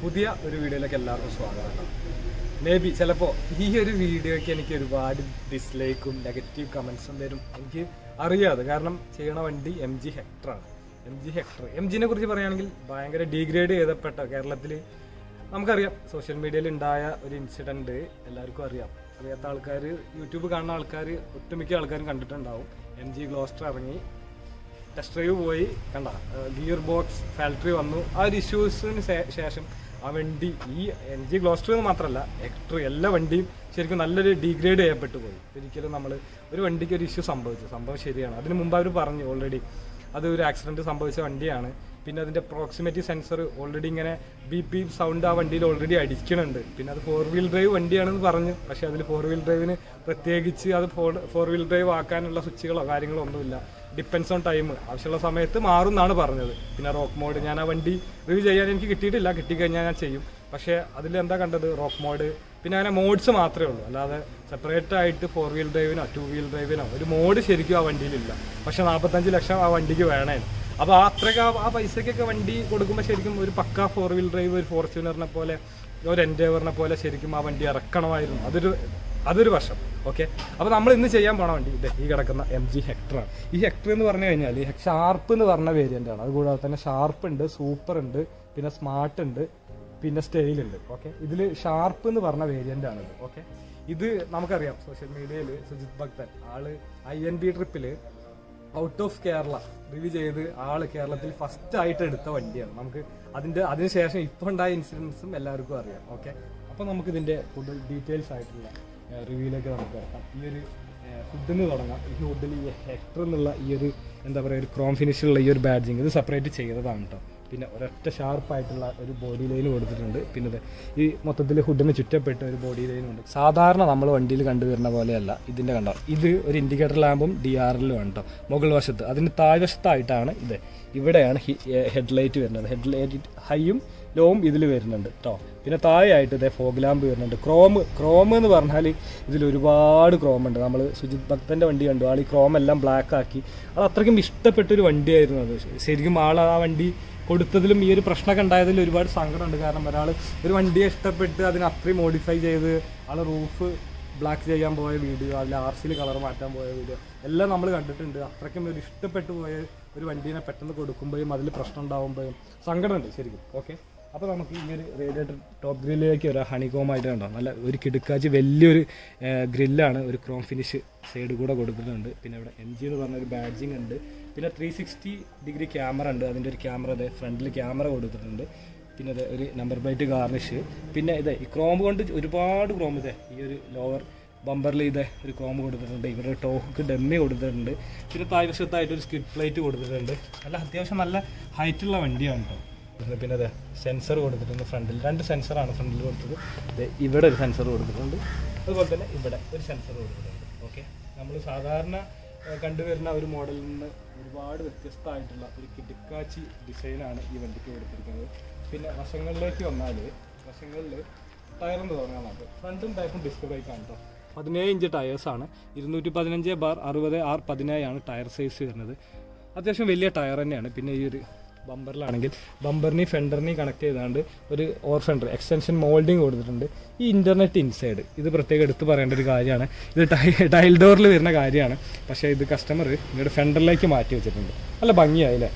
പുതിയ ഒരു വീഡിയോയിലേക്ക് എല്ലാവർക്കും സ്വാഗതം മേ ബി ചിലപ്പോൾ ഈ ഒരു വീഡിയോയ്ക്ക് എനിക്ക് ഒരുപാട് ഡിസ്ലൈക്കും നെഗറ്റീവ് കമൻസും വരും എനിക്ക് അറിയാതെ കാരണം ചെയ്യണ വണ്ടി എം ജി ഹെക്ടറാണ് എം ജി ഹെക്ടർ എം ജിനെ കുറിച്ച് പറയുകയാണെങ്കിൽ ഭയങ്കര ഡീഗ്രേഡ് ചെയ്തപ്പെട്ട കേരളത്തിൽ നമുക്കറിയാം സോഷ്യൽ മീഡിയയിൽ ഉണ്ടായ ഒരു ഇൻസിഡന്റ് എല്ലാവർക്കും അറിയാം അറിയാത്ത ആൾക്കാർ യൂട്യൂബ് കാണുന്ന ആൾക്കാർ ഒട്ടുമിക്ക ആൾക്കാരും കണ്ടിട്ടുണ്ടാവും എം ജി ഗ്ലോസ്റ്റർ ഇറങ്ങി ടെസ്റ്റ് ഡ്രൈവ് പോയി കണ്ട ഗിയർ ബോക്സ് ഫാക്ടറി വന്നു ആ ഒരു ഇഷ്യൂസിന് ശേഷം ആ വണ്ടി ഈ എൻ ജി ഗ്ലോസ്റ്റർ എന്ന് മാത്രമല്ല എക്ടർ എല്ലാ വണ്ടിയും ശരിക്കും നല്ലൊരു ഡീഗ്രേഡ് ചെയ്യപ്പെട്ടു പോയി ഒരിക്കലും നമ്മൾ ഒരു വണ്ടിക്ക് ഒരു ഇഷ്യൂ സംഭവിച്ചു സംഭവം ശരിയാണ് അതിന് മുമ്പ് അവർ പറഞ്ഞു ഓൾറെഡി അത് ഒരു ആക്സിഡന്റ് സംഭവിച്ച വണ്ടിയാണ് പിന്നെ അതിന്റെ പ്രോക്സിമിറ്റി സെൻസർ ഓൾറെഡി ഇങ്ങനെ ബി പി സൗണ്ട് ആ വണ്ടിയിൽ ഓൾറെഡി അടിക്കണുണ്ട് പിന്നെ അത് ഫോർ വീൽ ഡ്രൈവ് വണ്ടിയാണെന്ന് പറഞ്ഞു പക്ഷേ അതിൽ ഫോർ വീൽ ഡ്രൈവിന് പ്രത്യേകിച്ച് അത് ഫോർ ഫോർ വീൽ ഡ്രൈവ് ആക്കാനുള്ള സ്വിച്ചുകളോ കാര്യങ്ങളോ ഒന്നുമില്ല ഡിപ്പെൻസ് ഓൺ ടൈം ആവശ്യമുള്ള സമയത്ത് മാറും എന്നാണ് പറഞ്ഞത് പിന്നെ റോക്ക് മോഡ് ഞാൻ ആ വണ്ടി റിവ്യൂ ചെയ്യാൻ എനിക്ക് കിട്ടിയിട്ടില്ല കിട്ടിക്കഴിഞ്ഞാൽ ഞാൻ ചെയ്യും പക്ഷേ അതിൽ എന്താ കണ്ടത് റോക്ക് മോഡ് പിന്നെ അങ്ങനെ മോഡ്സ് മാത്രമേ ഉള്ളൂ അല്ലാതെ സെപ്പറേറ്റ് ആയിട്ട് ഫോർ വീൽ ഡ്രൈവിനോ ടു വീൽ ഡ്രൈവിനോ ഒരു മോഡ് ശരിക്കും ആ വണ്ടിയിലില്ല പക്ഷെ നാൽപ്പത്തഞ്ച് ലക്ഷം ആ വണ്ടിക്ക് വേണേ അപ്പോൾ ആ അത്രയ്ക്ക് ആ- ആ പൈസക്കൊക്കെ വണ്ടി കൊടുക്കുമ്പോൾ ശരിക്കും ഒരു പക്ക ഫോർ വീൽ ഡ്രൈവ് ഒരു ഫോർച്യൂണറിനെ പോലെ ഒരു എൻഡേവറിനെ പോലെ ശരിക്കും ആ വണ്ടി ഇറക്കണമായിരുന്നു അതൊരു അതൊരു വർഷം ഓക്കെ അപ്പോൾ നമ്മൾ ഇന്ന് ചെയ്യാൻ പോണ വണ്ടി ഇത് ഈ കിടക്കുന്ന എം ജി ഹെക്ടറാണ് ഈ ഹെക്ടർ എന്ന് പറഞ്ഞു കഴിഞ്ഞാൽ ഷാർപ്പ് എന്ന് പറഞ്ഞ വേരിയന്റ് ആണ് അതുകൂടാതെ തന്നെ ഷാർപ്പ് ഉണ്ട് സൂപ്പർ ഉണ്ട് പിന്നെ സ്മാർട്ട് ഉണ്ട് പിന്നെ സ്റ്റൈൽ ഉണ്ട് ഓക്കെ ഇതിൽ ഷാർപ്പ് എന്ന് പറഞ്ഞ വേരിയന്റ് ആണ് ഇത് ഓക്കെ ഇത് നമുക്കറിയാം സോഷ്യൽ മീഡിയയിൽ സുജിത് ഭക്തൻ ആള് ഐ എൻ ബി ട്രിപ്പിൽ ഔട്ട് ഓഫ് കേരള റിവ്യൂ ചെയ്ത് ആള് കേരളത്തിൽ ഫസ്റ്റ് ആയിട്ട് എടുത്ത വണ്ടിയാണ് നമുക്ക് അതിന്റെ അതിനുശേഷം ഇപ്പോൾ ഉണ്ടായ ഇൻസിഡൻസും എല്ലാവർക്കും അറിയാം ഓക്കെ അപ്പോൾ നമുക്ക് ഇതിന്റെ കൂടുതൽ ഡീറ്റെയിൽസ് ആയിട്ടുള്ള റിവ്യൂയിലേക്ക് നമുക്ക് കിടക്കാം ഈ ഒരു ഫുഡിൽ നിന്ന് തുടങ്ങാം ഈ ഫുഡിൽ ഈ ഹെക്ടർ എന്നുള്ള ഈ ഒരു എന്താ പറയുക ഒരു ക്രോം ഫിനിഷുള്ള ഈ ഒരു ബാഡ്ജിങ് ഇത് സെപ്പറേറ്റ് ചെയ്തതാണ് കേട്ടോ പിന്നെ ഒരൊറ്റ ഷാർപ്പായിട്ടുള്ള ഒരു ബോഡി ലൈൻ കൊടുത്തിട്ടുണ്ട് പിന്നെ ഇത് ഈ മൊത്തത്തിൽ ഹുഡിന് ചുറ്റപ്പെട്ട ഒരു ബോഡി ലൈനും ഉണ്ട് സാധാരണ നമ്മൾ വണ്ടിയിൽ കണ്ടുവരുന്ന പോലെയല്ല ഇതിൻ്റെ കണ്ടോ ഇത് ഒരു ഇൻഡിക്കേറ്റർ ലാമ്പും ഡി ആറിലും ആണ് കേട്ടോ മുകൾ വശത്ത് അതിന് താഴ്വശത്തായിട്ടാണ് ഇത് ഇവിടെയാണ് ഹെഡ്ലൈറ്റ് വരുന്നത് ഹെഡ്ലൈറ്റ് ഹൈയും ലോവും ഇതിൽ വരുന്നുണ്ട് കേട്ടോ പിന്നെ താഴെയായിട്ട് ഇതേ ഫോഗ് ലാമ്പ് വരുന്നുണ്ട് ക്രോം ക്രോം എന്ന് പറഞ്ഞാൽ ഇതിൽ ഒരുപാട് ക്രോം ഉണ്ട് നമ്മൾ സുജിത് ഭക്തന്റെ വണ്ടി കണ്ടു ആൾ ഈ ക്രോം എല്ലാം ബ്ലാക്ക് ആക്കി അത് അത്രയ്ക്കും ഇഷ്ടപ്പെട്ടൊരു വണ്ടിയായിരുന്നു അത് ശരിക്കും ആൾ ആ വണ്ടി കൊടുത്തതിലും ഈ ഒരു പ്രശ്നമൊക്കെ ഉണ്ടായതിൽ ഒരുപാട് സങ്കടമുണ്ട് കാരണം ഒരാൾ ഒരു വണ്ടിയെ ഇഷ്ടപ്പെട്ട് അതിന് അത്രയും മോഡിഫൈ ചെയ്ത് ആൾ റൂഫ് ബ്ലാക്ക് ചെയ്യാൻ പോയ വീഡിയോ അതിൽ ആർ സിയിൽ കളർ മാറ്റാൻ പോയ വീഡിയോ എല്ലാം നമ്മൾ കണ്ടിട്ടുണ്ട് അത്രയ്ക്കും ഒരു ഇഷ്ടപ്പെട്ടു പോയ ഒരു വണ്ടീനെ പെട്ടെന്ന് കൊടുക്കുമ്പോഴും അതിൽ പ്രശ്നം ഉണ്ടാകുമ്പോഴും സങ്കടമുണ്ട് ശരിക്കും ഓക്കെ അപ്പോൾ നമുക്ക് ഈ ഒരു റേഡിയേറ്റർ ടോപ്പ് ഗ്രില്ലിലേക്ക് ഒരു ഹണികോമായിട്ട് കണ്ടോ നല്ല ഒരു കിടുക്കാച്ചി വലിയൊരു ഗ്രില്ലാണ് ഒരു ക്രോം ഫിനിഷ് സൈഡ് കൂടെ കൊടുത്തിട്ടുണ്ട് പിന്നെ ഇവിടെ എം ജി എന്ന് പറഞ്ഞ ഒരു ബാഡ്ജിങ് ഉണ്ട് പിന്നെ ത്രീ സിക്സ്റ്റി ഡിഗ്രി ക്യാമറ ഉണ്ട് അതിൻ്റെ ഒരു ക്യാമറ അതെ ഫ്രണ്ടിൽ ക്യാമറ കൊടുത്തിട്ടുണ്ട് പിന്നെ ഇത് ഒരു നമ്പർ പ്ലേറ്റ് ഗാർണിഷ് പിന്നെ ഇത് ഈ ക്രോം കൊണ്ട് ഒരുപാട് ക്രോം ഇതേ ഈ ഒരു ലോവർ ബമ്പറിൽ ഇത് ഒരു ക്രോം കൊടുത്തിട്ടുണ്ട് ഇവിടെ ഒരു ടോക്ക് ഡമ്മി കൊടുത്തിട്ടുണ്ട് പിന്നെ താഴ്വശത്തായിട്ട് ഒരു സ്കിഡ് പ്ലേറ്റ് കൊടുത്തിട്ടുണ്ട് നല്ല അത്യാവശ്യം നല്ല ഹൈറ്റുള്ള വണ്ടിയാണ് കേട്ടോ പിന്നെ പിന്നെ അതെ സെൻസർ കൊടുത്തിട്ടുണ്ട് ഫ്രണ്ടിൽ രണ്ട് സെൻസറാണ് ഫ്രണ്ടിൽ കൊടുത്തത് ദേ ഇവിടെ ഒരു സെൻസർ കൊടുത്തിട്ടുണ്ട് അതുപോലെ തന്നെ ഇവിടെ ഒരു സെൻസർ കൊടുത്തിട്ടുണ്ട് ഓക്കെ നമ്മൾ സാധാരണ ഏഹ്, കണ്ടുവരുന്ന ഒരു മോഡലിൽ നിന്ന് ഒരുപാട് വ്യത്യസ്തമായിട്ടുള്ള ഒരു കിടുക്കാച്ചി ഡിസൈനാണ് ഈ വണ്ടിക്ക് കൊടുത്തിരിക്കുന്നത് പിന്നെ വശങ്ങളിലേക്ക് വന്നാൽ വശങ്ങളിൽ ടയറെന്ന് തുടങ്ങാൻ നമുക്ക് ഫ്രണ്ടും ബാക്കും ഡിസ്ക് ബ്രേക്കാണ് കേട്ടോ പതിനേഴ് ഇഞ്ച് ടയേഴ്സാണ് ഇരുന്നൂറ്റി പതിനഞ്ച് ബാർ അറുപത് ആർ പതിനേഴാണ് ടയർ സൈസ് വരുന്നത് അത്യാവശ്യം വലിയ ടയർ തന്നെയാണ് പിന്നെ ഈ ഒരു ബമ്പറിലാണെങ്കിൽ ബമ്പറിനെയും ഫെൻഡറിനെയും കണക്ട് ചെയ്താണ്ട് ഒരു ഓർ ഫെൻഡർ എക്സ്റ്റൻഷൻ മോൾഡിങ് കൊടുത്തിട്ടുണ്ട് ഈ ഇന്റർനെറ്റ് ഇൻസൈഡ് ഇത് പ്രത്യേകം എടുത്തു പറയേണ്ട ഒരു കാര്യമാണ് ഇത് ടൈ ടൈൽ ഡോറിൽ വരുന്ന കാര്യമാണ് പക്ഷേ ഇത് കസ്റ്റമർ ഇങ്ങോട്ട് ഫെൻഡറിലേക്ക് മാറ്റി വെച്ചിട്ടുണ്ട് നല്ല ഭംഗിയായി അല്ലേ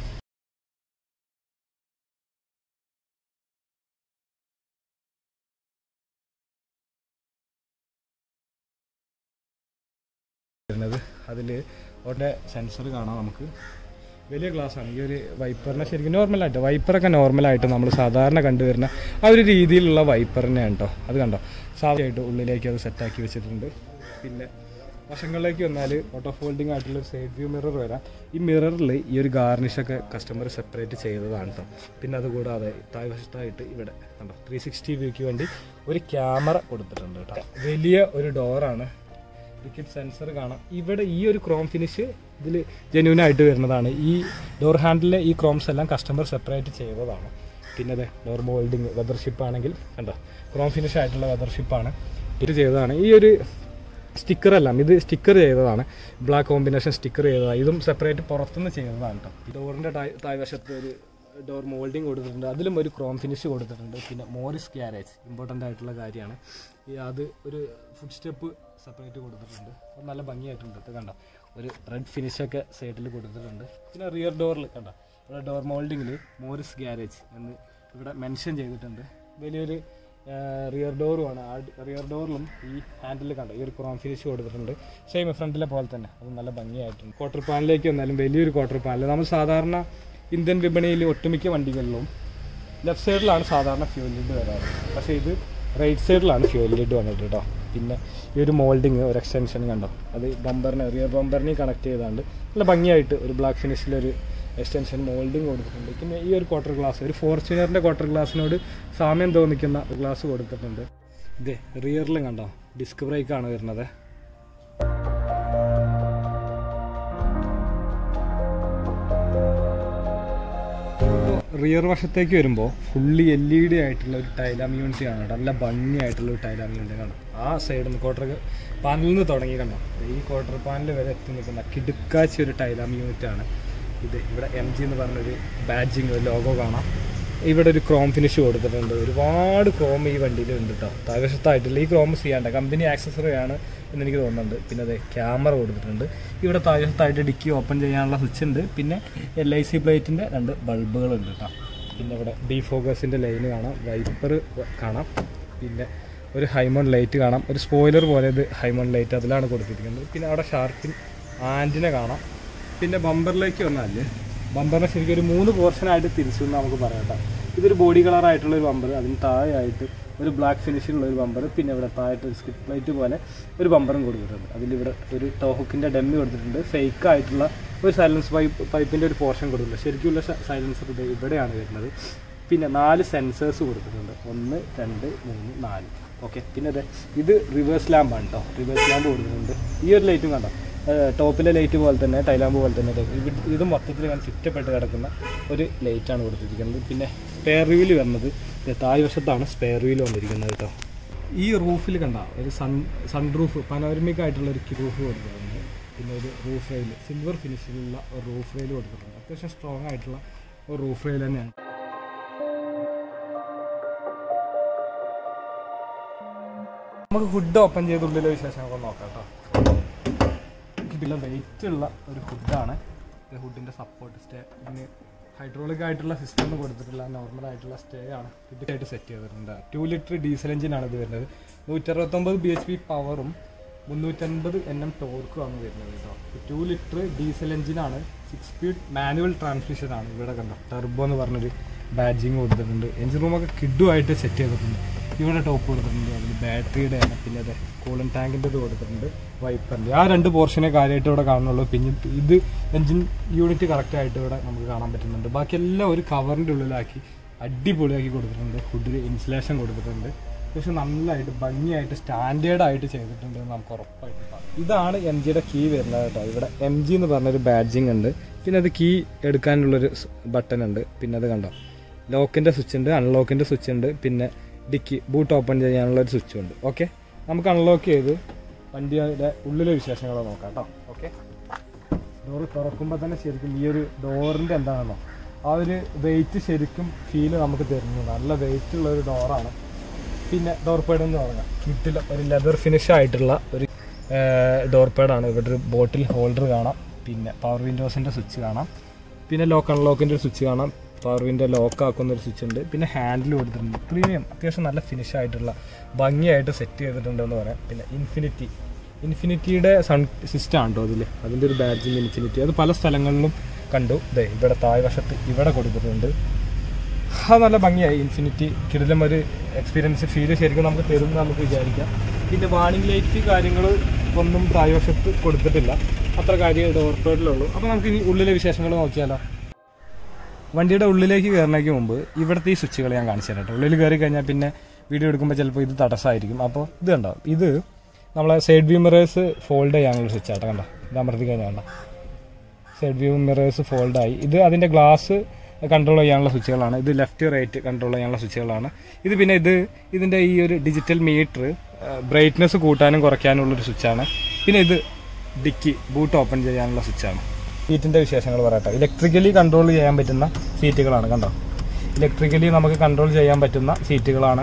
വരുന്നത് അതിൽ അവിടെ സെൻസർ കാണാം നമുക്ക് വലിയ ഗ്ലാസ് ആണ് ഈ ഒരു വൈപ്പറിനെ ശരിക്കും നോർമലായിട്ട് വൈപ്പറൊക്കെ നോർമലായിട്ട് നമ്മൾ സാധാരണ കണ്ടുവരുന്ന ആ ഒരു രീതിയിലുള്ള വൈപ്പർ തന്നെയാണ് കേട്ടോ അത് കണ്ടോ സാധാരണയായിട്ട് ഉള്ളിലേക്ക് അത് സെറ്റാക്കി വെച്ചിട്ടുണ്ട് പിന്നെ വശങ്ങളിലേക്ക് വന്നാൽ ഓട്ടോ ഫോൾഡിംഗ് ആയിട്ടുള്ള ഒരു സൈഡ് വ്യൂ മിറർ വരാം ഈ മിററിൽ ഈ ഒരു ഗാർണിഷൊക്കെ കസ്റ്റമർ സെപ്പറേറ്റ് ചെയ്തതാണ് കേട്ടോ പിന്നെ അതുകൂടാതെ താഴ്വശത്തായിട്ട് ഇവിടെ കണ്ടോ ത്രീ സിക്സ്റ്റി വ്യൂക്ക് വേണ്ടി ഒരു ക്യാമറ കൊടുത്തിട്ടുണ്ട് കേട്ടോ വലിയ ഒരു ഡോറാണ് ടിക്കറ്റ് സെൻസർ കാണാം ഇവിടെ ഈ ഒരു ക്രോം ഫിനിഷ് ഇതിൽ ജെന്യൂൻ ആയിട്ട് വരുന്നതാണ് ഈ ഡോർ ഹാൻഡിലെ ഈ ക്രോംസ് എല്ലാം കസ്റ്റമർ സെപ്പറേറ്റ് ചെയ്തതാണ് പിന്നെ അതെ ഡോർ മോൾഡിങ് വെതർഷിപ്പ് ആണെങ്കിൽ കണ്ടോ ക്രോം ഫിനിഷ് ആയിട്ടുള്ള വെതർഷിപ്പാണ് ഇത് ചെയ്തതാണ് ഈ ഒരു സ്റ്റിക്കർ എല്ലാം ഇത് സ്റ്റിക്കർ ചെയ്തതാണ് ബ്ലാക്ക് കോമ്പിനേഷൻ സ്റ്റിക്കർ ചെയ്തതാണ് ഇതും സെപ്പറേറ്റ് പുറത്തുനിന്ന് ചെയ്തതാണ് കേട്ടോ ഡോറിൻ്റെ താഴ്വശത്ത് ഒരു ഡോർ മോൾഡിങ് കൊടുത്തിട്ടുണ്ട് അതിലും ഒരു ക്രോം ഫിനിഷ് കൊടുത്തിട്ടുണ്ട് പിന്നെ മോറിസ് ഗ്യാരേജ് ഇമ്പോർട്ടൻ്റ് ആയിട്ടുള്ള കാര്യമാണ് ഈ അത് ഒരു ഫുഡ് സ്റ്റെപ്പ് സെപ്പറേറ്റ് കൊടുത്തിട്ടുണ്ട് അത് നല്ല ഭംഗിയായിട്ടുണ്ട് ഇത് കണ്ടോ ഒരു റെഡ് ഫിനിഷൊക്കെ സൈഡിൽ കൊടുത്തിട്ടുണ്ട് പിന്നെ റിയർ ഡോറിൽ കണ്ടോ ഇവിടെ ഡോർ മോൾഡിങ്ങിൽ മോറിസ് ഗ്യാരേജ് എന്ന് ഇവിടെ മെൻഷൻ ചെയ്തിട്ടുണ്ട് വലിയൊരു റിയർ ഡോറുമാണ് ആ റിയർ ഡോറിലും ഈ ഹാൻഡിൽ കണ്ടോ ഈ ഒരു ക്രോം ഫിനിഷ് കൊടുത്തിട്ടുണ്ട് സെയിം ഫ്രണ്ടിലെ പോലെ തന്നെ അത് നല്ല ഭംഗിയായിട്ടുണ്ട് ക്വാർട്ടർ പാനിലേക്ക് വന്നാലും വലിയൊരു ക്വാർട്ടർ പാനൽ നമ്മൾ സാധാരണ ഇന്ത്യൻ വിപണിയിൽ ഒട്ടുമിക്ക വണ്ടികളിലും ലെഫ്റ്റ് സൈഡിലാണ് സാധാരണ ഫ്യൂൽ ലിഡ് വരാറ് പക്ഷേ ഇത് റൈറ്റ് സൈഡിലാണ് ഫ്യൂൽ ലിഡ് വന്നിട്ട് കേട്ടോ പിന്നെ ഈ ഒരു മോൾഡിങ് ഒരു എക്സ്റ്റൻഷൻ കണ്ടോ അത് ബമ്പറിനെ റിയർ ബമ്പറിനെ കണക്ട് ചെയ്താണ്ട് നല്ല ഭംഗിയായിട്ട് ഒരു ബ്ലാക്ക് ഫിനിഷിലൊരു എക്സ്റ്റൻഷൻ മോൾഡിങ് കൊടുത്തിട്ടുണ്ട് പിന്നെ ഈ ഒരു ക്വാർട്ടർ ഗ്ലാസ് ഒരു ഫോർച്യൂണറിൻ്റെ ക്വാർട്ടർ ഗ്ലാസ്സിനോട് സാമ്യം തോന്നിക്കുന്ന ഒരു ഗ്ലാസ് കൊടുത്തിട്ടുണ്ട് ഇത് റിയറിലും കണ്ടോ ഡിസ്ക് ബ്രേക്കാണ് വരുന്നത് റിയർ വശത്തേക്ക് വരുമ്പോൾ ഫുള്ളി എൽ ഇ ഡി ആയിട്ടുള്ള ഒരു ടൈലാം യൂണിറ്റ് ആണ് കേട്ടോ. നല്ല ഭംഗിയായിട്ടുള്ള ഒരു ടൈലാം യൂണിറ്റ് കാണാം ആ സൈഡിൽ നിന്ന് ക്വാർട്ടർ പാനലിൽ നിന്ന് തുടങ്ങി കണ്ടോ ഈ ക്വാർട്ടർ പാനൽ വരെ എത്തി നിൽക്കുന്ന കിടുക്കാച്ചി ഒരു ടൈലാം യൂണിറ്റ് ആണ് ഇത് ഇവിടെ എം ജി എന്ന് പറഞ്ഞൊരു ബാഡ്ജിങ് ലോഗോ കാണാം ഇവിടെ ഒരു ക്രോം ഫിനിഷ് കൊടുത്തിട്ടുണ്ട് ഒരുപാട് ക്രോം ഈ വണ്ടിയിൽ ഉണ്ട് കേട്ടോ താഴ്വശത്തായിട്ടില്ല ഈ ക്രോം ചെയ്യാണ്ട് കമ്പനി ആക്സസറി ആണ് എന്ന് എനിക്ക് തോന്നുന്നുണ്ട് പിന്നെ അതെ ക്യാമറ കൊടുത്തിട്ടുണ്ട് ഇവിടെ താഴ്വശത്തായിട്ട് ഡിക്കി ഓപ്പൺ ചെയ്യാനുള്ള സ്വിച്ച് ഉണ്ട് പിന്നെ എൽ ഐ സി പ്ലേറ്റിൻ്റെ രണ്ട് ബൾബുകളുണ്ട് കേട്ടോ പിന്നെ ഇവിടെ ഡി ഫോക്കസിൻ്റെ ലൈന് കാണാം വൈപ്പർ കാണാം പിന്നെ ഒരു ഹൈമോൺ ലൈറ്റ് കാണാം ഒരു സ്പോയിലർ പോലെ ഇത് ഹൈമോൺ ലൈറ്റ് അതിലാണ് കൊടുത്തിരിക്കുന്നത് പിന്നെ അവിടെ ഷാർപ്പിൻ ആൻറ്റിനെ കാണാം പിന്നെ ബമ്പറിലേക്ക് വന്നാൽ ബമ്പറിനെ ശരിക്കും ഒരു മൂന്ന് പോർഷനായിട്ട് തിരിച്ചു എന്ന് നമുക്ക് പറയാം കേട്ടോ ഇതൊരു ബോഡി കളർ ആയിട്ടുള്ള ഒരു ബമ്പർ അതിന് താഴെയായിട്ട് ഒരു ബ്ലാക്ക് ഫിനിഷിലുള്ള ഒരു ബമ്പർ പിന്നെ ഇവിടെ താഴത്തെ ഒരു സ്കിപ്പ് പ്ലേറ്റ് പോലെ ഒരു ബമ്പറും കൊടുത്തിട്ടുണ്ട് അതിലിവിടെ ഒരു ടോഹുക്കിൻ്റെ ഡെമ്മി കൊടുത്തിട്ടുണ്ട് ഫേക്ക് ആയിട്ടുള്ള ഒരു സൈലൻസ് പൈപ്പ് പൈപ്പിൻ്റെ ഒരു പോർഷൻ കൊടുത്തിട്ടുണ്ട് ശരിക്കുള്ള സൈലൻസർ ഇത് ഇവിടെയാണ് വരുന്നത് പിന്നെ നാല് സെൻസേഴ്സ് കൊടുത്തിട്ടുണ്ട് ഒന്ന് രണ്ട് മൂന്ന് നാല് ഓക്കെ പിന്നെ അതെ ഇത് റിവേഴ്സ് ലാമ്പാണ് കേട്ടോ റിവേഴ്സ് ലാമ്പ് കൊടുത്തിട്ടുണ്ട് ഈ ഒരു ലൈറ്റും കണ്ടോ ഏഹ് ടോപ്പിലെ ലൈറ്റ് പോലെ തന്നെ ടൈലാമ്പ് പോലെ തന്നെ ഇത് ഇത് ഇത് മൊത്തത്തിൽ ഞാൻ ചുറ്റപ്പെട്ട് കിടക്കുന്ന ഒരു ലൈറ്റാണ് കൊടുത്തിരിക്കുന്നത് പിന്നെ സ്പെയർ വീല് വരുന്നത് ഇത് താഴ്വശത്താണ് സ്പെയർ വീല് വന്നിരിക്കുന്നത് കേട്ടോ ഈ റൂഫിൽ കണ്ട ഒരു സൺ സൺ റൂഫ് പനോരമിക് ആയിട്ടുള്ള ഒരു റൂഫ് കൊടുത്തിട്ടുണ്ട് പിന്നെ ഒരു റൂഫ് റെയിൽ സിൽവർ ഫിനിഷിലുള്ള ഒരു റൂഫ് റെയിൽ കൊടുത്തിട്ടുണ്ട് അത്യാവശ്യം സ്ട്രോങ് ആയിട്ടുള്ള ഒരു റൂഫ് റെയിൽ തന്നെയാണ് നമുക്ക് ഹുഡ് ഓപ്പൺ ചെയ്ത് ഉള്ളിലെ വിശേഷങ്ങളൊക്കെ നോക്കാം കേട്ടോ ഇതിൽ വെയിറ്റ് ഉള്ള ഒരു ഹുഡാണ് ഇത് ഹുഡിൻ്റെ സപ്പോർട്ട് സ്റ്റേ ഇതിന് ഹൈഡ്രോളിക് ആയിട്ടുള്ള സിസ്റ്റം കൊടുത്തിട്ടില്ല നോർമൽ ആയിട്ടുള്ള സ്റ്റേ ആണ് ഇതിനായിട്ട് സെറ്റ് ചെയ്തിട്ടുണ്ട് ടു ലിറ്റർ ഡീസൽ എഞ്ചിനാണ് ഇത് വരുന്നത് നൂറ്ററുപത്തൊമ്പത് ബി എച്ച് പി പവറും മുന്നൂറ്റൻപത് എൻ എം ടോർക്കുമാണ് വരുന്നത് കേട്ടോ ടു ലിറ്റർ ഡീസൽ എഞ്ചിനാണ് സിക്സ് സ്പീഡ് മാനുവൽ ട്രാൻസ്മിഷനാണ് ഇവിടെ കണ്ടോ ടർബോ എന്ന് പറഞ്ഞൊരു ബാഡ്ജിങ് കൊടുത്തിട്ടുണ്ട് എഞ്ചിൻ റൂമൊക്കെ കിഡുമായിട്ട് സെറ്റ് ചെയ്തിട്ടുണ്ട് ഇവിടെ ടോപ്പ് കൊടുത്തിട്ടുണ്ട് അതിൽ ബാറ്ററിയുടെ ആണ് പിന്നെ അതെ കൂളൻ ടാങ്കിൻ്റെ ഇത് കൊടുത്തിട്ടുണ്ട് വൈപ്പറിൻ്റെ ആ രണ്ട് പോർഷനെ കാര്യമായിട്ട് ഇവിടെ കാണുന്നുള്ളൂ പിന്നെ ഇത് എഞ്ചിൻ യൂണിറ്റ് കറക്റ്റായിട്ട് ഇവിടെ നമുക്ക് കാണാൻ പറ്റുന്നുണ്ട് ബാക്കിയെല്ലാം ഒരു കവറിൻ്റെ ഉള്ളിലാക്കി അടിപൊളിയാക്കി കൊടുത്തിട്ടുണ്ട് ഹുഡിൽ ഇൻസുലേഷൻ കൊടുത്തിട്ടുണ്ട് പക്ഷെ നല്ലതായിട്ട് ഭംഗിയായിട്ട് സ്റ്റാൻഡേർഡ് ആയിട്ട് ചെയ്തിട്ടുണ്ട് എന്ന് നമുക്ക് ഉറപ്പായിട്ട് പറയാം ഇതാണ് എം ജിയുടെ കീ വരുന്നത് കേട്ടോ ഇവിടെ എം ജി എന്ന് പറഞ്ഞൊരു ബാഡ്ജിങ് ഉണ്ട് പിന്നെ അത് കീ എടുക്കാനുള്ളൊരു ബട്ടൺ ഉണ്ട് പിന്നെ അത് കണ്ടോ ലോക്കിൻ്റെ സ്വിച്ച് ഉണ്ട് അൺലോക്കിൻ്റെ സ്വിച്ച് ഉണ്ട് പിന്നെ ഡിക്കി ബൂട്ട് ഓപ്പൺ ചെയ്യാനുള്ള ഒരു സ്വിച്ചും ഉണ്ട് ഓക്കെ നമുക്ക് അൺലോക്ക് ചെയ്ത് വണ്ടിയുടെ ഉള്ളിലെ വിശേഷങ്ങൾ നോക്കാം കേട്ടോ ഓക്കെ ഡോറ് തുറക്കുമ്പോൾ തന്നെ ശരിക്കും ഈ ഒരു ഡോറിൻ്റെ എന്താണെന്നോ ആ ഒരു വെയിറ്റ് ശരിക്കും ഫീല് നമുക്ക് തരുന്നു നല്ല വെയിറ്റ് ഉള്ള ഒരു ഡോറാണ് പിന്നെ ഡോർ പേഡ് എന്ന് പറഞ്ഞാൽ കിട്ടില്ല ഒരു ലെതർ ഫിനിഷ് ആയിട്ടുള്ള ഒരു ഡോർ പേഡാണ് ഇവിടെ ഒരു ബോട്ടിൽ ഹോൾഡർ കാണാം പിന്നെ പവർ വിൻഡോസിൻ്റെ സ്വിച്ച് കാണാം പിന്നെ ലോക്ക് അൺലോക്കിൻ്റെ ഒരു സ്വിച്ച് കാണാം പവർ വിൻഡോ ലോക്ക് ആക്കുന്ന ഒരു സ്വിച്ച് ഉണ്ട് പിന്നെ ഹാൻഡിൽ കൊടുത്തിട്ടുണ്ട് പ്രീമിയം അത്യാവശ്യം നല്ല ഫിനിഷ് ആയിട്ടുള്ള ഭംഗിയായിട്ട് സെറ്റ് ചെയ്തിട്ടുണ്ടെന്ന് പറയാം പിന്നെ ഇൻഫിനിറ്റി ഇൻഫിനിറ്റിയുടെ സൺ സിസ്റ്റം ആണ് കേട്ടോ അതിൽ അതിൻ്റെ ഒരു ബാഡ്ജിങ് ഇൻഫിനിറ്റി അത് പല സ്ഥലങ്ങളിലും കണ്ടു ദേ ഇവിടെ താഴ്വശത്ത് ഇവിടെ കൊടുത്തിട്ടുണ്ട് അത് നല്ല ഭംഗിയായി ഇൻഫിനിറ്റി കിടിലം ഒരു എക്സ്പീരിയൻസ് ഫീൽ ശരിക്കും നമുക്ക് തരും എന്ന് നമുക്ക് വിചാരിക്കാം പിന്നെ വാണിംഗ് ലൈറ്റ് കാര്യങ്ങൾ ഒന്നും പ്രായവശത്ത് കൊടുത്തിട്ടില്ല അത്ര കാര്യം ഡോർ പേഡിലുള്ളൂ അപ്പോൾ നമുക്ക് ഇനി ഉള്ളിലെ വിശേഷങ്ങൾ നോക്കിയാലോ വണ്ടിയുടെ ഉള്ളിലേക്ക് കയറുന്നതിന് മുമ്പ് ഇവിടുത്തെ ഈ സ്വിച്ചുകൾ ഞാൻ കാണിച്ചു തരാം കേട്ടോ ഉള്ളിൽ കയറി കഴിഞ്ഞാൽ പിന്നെ വീഡിയോ എടുക്കുമ്പോൾ ചിലപ്പോൾ ഇത് തടസ്സമായിരിക്കും അപ്പോൾ ഇത് കണ്ടോ ഇത് നമ്മളെ സൈഡ് വ്യൂ മിറേഴ്സ് ഫോൾഡ് ചെയ്യാനുള്ള സ്വിച്ച് ആട്ടോ കണ്ടോ ഇത് അമർത്തി കഴിഞ്ഞാൽ കണ്ടോ സൈഡ് വ്യൂ മിറേഴ്സ് ഫോൾഡ് ആയി ഇത് അതിൻ്റെ ഗ്ലാസ് കൺട്രോൾ ചെയ്യാനുള്ള സ്വിച്ചുകളാണ് ഇത് ലെഫ്റ്റ് റൈറ്റ് കൺട്രോൾ ചെയ്യാനുള്ള സ്വിച്ചുകളാണ് ഇത് പിന്നെ ഇത് ഇതിൻ്റെ ഈ ഒരു ഡിജിറ്റൽ മീറ്റർ ബ്രൈറ്റ്നെസ് കൂട്ടാനും കുറയ്ക്കാനും ഉള്ളൊരു സ്വിച്ചാണ് പിന്നെ ഇത് ഡിക്കി ബൂട്ട് ഓപ്പൺ ചെയ്യാനുള്ള സ്വിച്ചാണ് സീറ്റിന്റെ വിശേഷങ്ങൾ പറയട്ടെ ഇലക്ട്രിക്കലി കൺട്രോൾ ചെയ്യാൻ പറ്റുന്ന സീറ്റുകളാണ് കണ്ടോ ഇലക്ട്രിക്കലി നമുക്ക് കൺട്രോൾ ചെയ്യാൻ പറ്റുന്ന സീറ്റുകളാണ്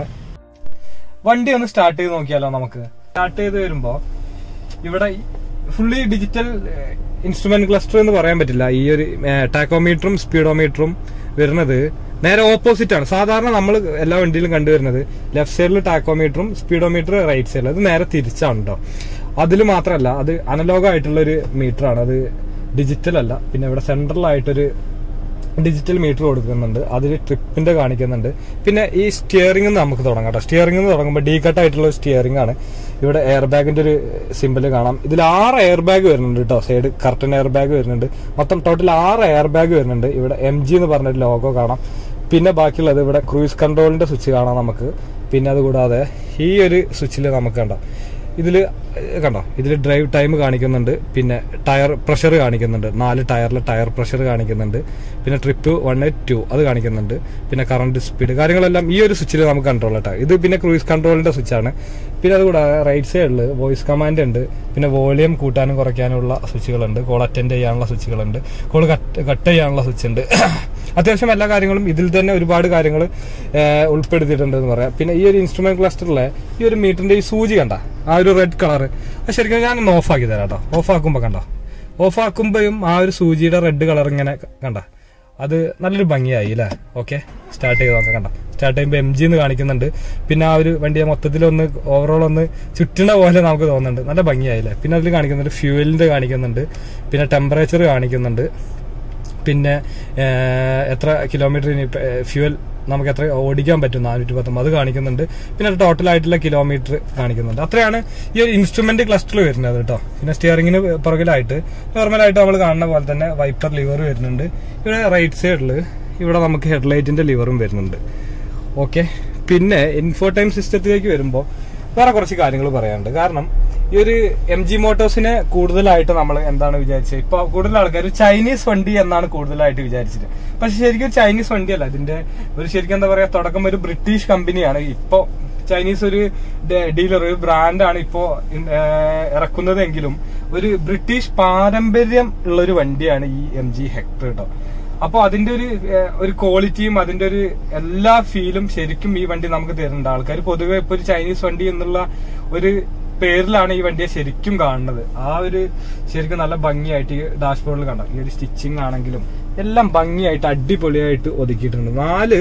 വണ്ടി ഒന്ന് സ്റ്റാർട്ട് ചെയ്ത് നോക്കിയാലോ നമുക്ക് സ്റ്റാർട്ട് ചെയ്ത് വരുമ്പോ ഇവിടെ ഫുള്ളി ഡിജിറ്റൽ ഇൻസ്ട്രുമെന്റ് ക്ലസ്റ്റർ എന്ന് പറയാൻ പറ്റില്ല ഈ ഒരു ടാക്കോമീറ്ററും സ്പീഡോമീറ്ററും വരുന്നത് നേരെ ഓപ്പോസിറ്റ് ആണ് സാധാരണ നമ്മൾ എല്ലാ വണ്ടിയിലും കണ്ടുവരുന്നത് ലെഫ്റ്റ് സൈഡിൽ ടാക്കോമീറ്ററും സ്പീഡോമീറ്റർ റൈറ്റ് സൈഡിൽ അത് നേരെ തിരിച്ചാണ് കേട്ടോ അതിൽ മാത്രമല്ല അത് അനലോഗ് ആയിട്ടുള്ള ഒരു മീറ്റർ ആണ് അത് ഡിജിറ്റൽ അല്ല പിന്നെ ഇവിടെ സെൻട്രൽ ആയിട്ടൊരു ഡിജിറ്റൽ മീറ്റർ കൊടുക്കുന്നുണ്ട് അതിൽ ട്രിപ്പിന്റെ കാണിക്കുന്നുണ്ട് പിന്നെ ഈ സ്റ്റിയറിംഗ് നമുക്ക് തുടങ്ങാം കേട്ടോ സ്റ്റിയറിംഗ് തുടങ്ങുമ്പോൾ ഡീ കട്ട് ആയിട്ടുള്ള സ്റ്റിയറിംഗ് ആണ് ഇവിടെ എയർ ബാഗിന്റെ ഒരു സിമ്പിൾ കാണാം ഇതിൽ ആറ് എയർ ബാഗ് വരുന്നുണ്ട് കേട്ടോ സൈഡ് കർട്ടൻ എയർ ബാഗ് വരുന്നുണ്ട് മൊത്തം ടോട്ടൽ ആറ് എയർ ബാഗ് വരുന്നുണ്ട് ഇവിടെ എം ജി എന്ന് പറഞ്ഞൊരു ലോഗോ കാണാം പിന്നെ ബാക്കിയുള്ളത് ഇവിടെ ക്രൂയിസ് കൺട്രോളിന്റെ സ്വിച്ച് കാണാം നമുക്ക് പിന്നെ അതുകൂടാതെ ഈ ഒരു സ്വിച്ചിൽ നമുക്ക് കണ്ടോ ഇതിൽ കണ്ടോ ഇതിൽ ഡ്രൈവ് ടൈം കാണിക്കുന്നുണ്ട് പിന്നെ ടയർ പ്രഷർ കാണിക്കുന്നുണ്ട് നാല് ടയറിലെ ടയർ പ്രഷർ കാണിക്കുന്നുണ്ട് പിന്നെ ട്രിപ്പ് വൺ എയ്റ്റ് ടു അത് കാണിക്കുന്നുണ്ട് പിന്നെ കറണ്ട് സ്പീഡ് കാര്യങ്ങളെല്ലാം ഈ ഒരു സ്വിച്ചിൽ നമുക്ക് കൺട്രോൾ കേട്ടോ ഇത് പിന്നെ ക്രൂയിസ് കൺട്രോളിന്റെ സ്വിച്ചാണ് പിന്നെ അതുകൂടാതെ റൈറ്റ് സൈഡിൽ വോയിസ് കമാൻഡ് ഉണ്ട് പിന്നെ വോളിയം കൂട്ടാനും കുറയ്ക്കാനുള്ള സ്വിച്ചുകളുണ്ട് കോൾ അറ്റൻഡ് ചെയ്യാനുള്ള സ്വിച്ചുകളുണ്ട് കോൾ കട്ട് ചെയ്യാനുള്ള സ്വിച്ച് ഉണ്ട് അത്യാവശ്യം എല്ലാ കാര്യങ്ങളും ഇതിൽ തന്നെ ഒരുപാട് കാര്യങ്ങൾ ഉൾപ്പെടുത്തിയിട്ടുണ്ട് എന്ന് പറയാം പിന്നെ ഈ ഒരു ഇൻസ്ട്രുമെന്റ് ക്ലസ്റ്ററിലെ ഈ ഒരു മീറ്ററിന്റെ ഈ സൂചി കണ്ട ആ ഒരു റെഡ് കളർ അത് ശരിക്കും ഞാനൊന്ന് ഓഫ് ആക്കി തരാം കേട്ടോ ഓഫ് ആക്കുമ്പോൾ കണ്ട ഓഫ് ആക്കുമ്പോഴും ആ ഒരു സൂചിയുടെ റെഡ് കളർ ഇങ്ങനെ കണ്ട അത് നല്ലൊരു ഭംഗിയായി അല്ലേ ഓക്കെ സ്റ്റാർട്ട് ചെയ്ത് നോക്കാം കണ്ട സ്റ്റാർട്ട് ചെയ്യുമ്പോൾ എം ജി എന്ന് കാണിക്കുന്നുണ്ട് പിന്നെ ആ ഒരു വണ്ടിയെ മൊത്തത്തിലൊന്ന് ഓവറോൾ ഒന്ന് ചുറ്റണ പോലെ നമുക്ക് തോന്നുന്നുണ്ട് നല്ല ഭംഗിയായില്ലേ പിന്നെ അതിൽ കാണിക്കുന്നുണ്ട് ഫ്യൂവലിന്റെ കാണിക്കുന്നുണ്ട് പിന്നെ ടെമ്പറേച്ചർ കാണിക്കുന്നുണ്ട് പിന്നെ ഏഹ്, എത്ര കിലോമീറ്റർ ഇനി ഫ്യൂവൽ നമുക്ക് എത്ര ഓടിക്കാൻ പറ്റും നാനൂറ്റി പത്തൊമ്പത് അത് കാണിക്കുന്നുണ്ട് പിന്നെ ടോട്ടൽ ആയിട്ടുള്ള കിലോമീറ്റർ കാണിക്കുന്നുണ്ട് അത്രയാണ് ഈ ഒരു ഇൻസ്ട്രുമെന്റ് ക്ലസ്റ്ററിൽ വരുന്നത് കേട്ടോ പിന്നെ സ്റ്റിയറിംഗിന് പുറകിലായിട്ട് നോർമലായിട്ട് നമ്മൾ കാണുന്ന പോലെ തന്നെ വൈപ്പർ ലിവർ വരുന്നുണ്ട് ഇവിടെ റൈറ്റ് സൈഡിൽ ഇവിടെ നമുക്ക് ഹെഡ്ലൈറ്റിന്റെ ലിവറും വരുന്നുണ്ട് ഓക്കെ പിന്നെ ഇൻഫോടൈം സിസ്റ്റത്തിലേക്ക് വരുമ്പോൾ വേറെ കുറച്ച് കാര്യങ്ങൾ പറയാനുണ്ട് കാരണം ഈ ഒരു എം ജി മോട്ടോഴ്സിനെ കൂടുതലായിട്ട് നമ്മൾ എന്താണ് വിചാരിച്ചത് ഇപ്പൊ കൂടുതൽ ആൾക്കാർ ചൈനീസ് വണ്ടി എന്നാണ് കൂടുതലായിട്ട് വിചാരിച്ചത് പക്ഷെ ശരിക്കും ചൈനീസ് വണ്ടിയല്ല ഇതിന്റെ ഒരു ശരിക്കും എന്താ പറയാ തുടക്കം ഒരു ബ്രിട്ടീഷ് കമ്പനിയാണ് ഇപ്പോ ചൈനീസ് ഒരു ഡീലർ ഒരു ബ്രാൻഡാണ് ഇപ്പോ ഇൻ- ഏഹ് ഇറക്കുന്നതെങ്കിലും ഒരു ബ്രിട്ടീഷ് പാരമ്പര്യം ഉള്ള ഒരു വണ്ടിയാണ് ഈ എം ജി ഹെക്ടർ കേട്ടോ അപ്പൊ അതിന്റെ ഒരു ഏഹ്, ഒരു ക്വാളിറ്റിയും അതിന്റെ ഒരു എല്ലാ ഫീലും ശരിക്കും ഈ വണ്ടി നമുക്ക് തരുന്നുണ്ട് ആൾക്കാർ പൊതുവെ ഇപ്പൊ ഒരു ചൈനീസ് വണ്ടി എന്നുള്ള ഒരു പേരിലാണ് ഈ വണ്ടിയെ ശരിക്കും കാണുന്നത് ആ ഒരു ശരിക്കും നല്ല ഭംഗിയായിട്ട് ഈ ഡാഷ്ബോർഡിൽ കണ്ട ഈ ഒരു സ്റ്റിച്ചിങ് ആണെങ്കിലും എല്ലാം ഭംഗിയായിട്ട് അടിപൊളിയായിട്ട് ഒതുക്കിയിട്ടുണ്ട് നാല്